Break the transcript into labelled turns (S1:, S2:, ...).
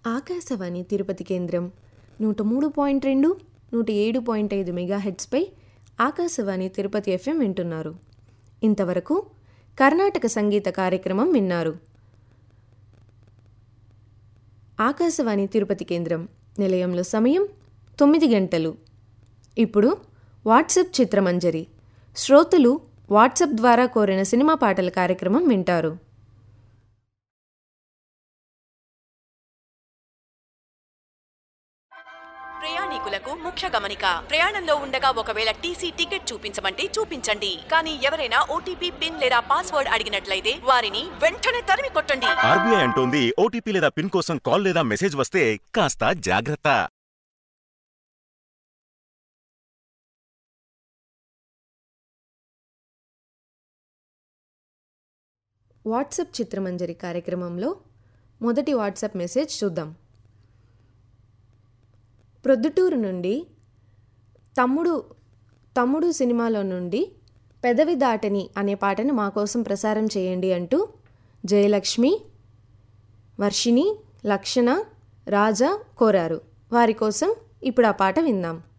S1: ఆకాశవాణి తిరుపతి కేంద్రం నూట మూడు పాయింట్ రెండు నూట ఏడు పాయింట్ ఐదు మెగాహెడ్స్పై ఆకాశవాణి తిరుపతి ఎఫ్ఎం వింటున్నారు ఇంతవరకు కర్ణాటక సంగీత కార్యక్రమం విన్నారు ఆకాశవాణి తిరుపతి కేంద్రం నిలయంలో సమయం తొమ్మిది గంటలు ఇప్పుడు వాట్సాప్ చిత్రమంజరి శ్రోతలు వాట్సాప్ ద్వారా కోరిన సినిమా పాటల కార్యక్రమం వింటారు
S2: ప్రయాణికులకు ముఖ్య గమనిక ప్రయాణంలో ఉండగా ఒకవేళ టీసీ టికెట్ చూపించమంటే చూపించండి కానీ ఎవరైనా ఓటీపీ పిన్ లేదా పాస్వర్డ్ అడిగినట్లయితే వారిని వెంటనే తరిమి కొట్టండి
S3: ఆర్బీఐ అంటోంది ఓటీపీ లేదా పిన్ కోసం కాల్ లేదా మెసేజ్ వస్తే కాస్త జాగ్రత్త
S1: వాట్సాప్ చిత్రమంజరి కార్యక్రమంలో మొదటి వాట్సాప్ మెసేజ్ చూద్దాం ప్రొద్దుటూరు నుండి తమ్ముడు తమ్ముడు సినిమాలో నుండి పెదవి దాటని అనే పాటను మా కోసం ప్రసారం చేయండి అంటూ జయలక్ష్మి వర్షిణి లక్షణ రాజా కోరారు వారి కోసం ఇప్పుడు ఆ పాట విందాం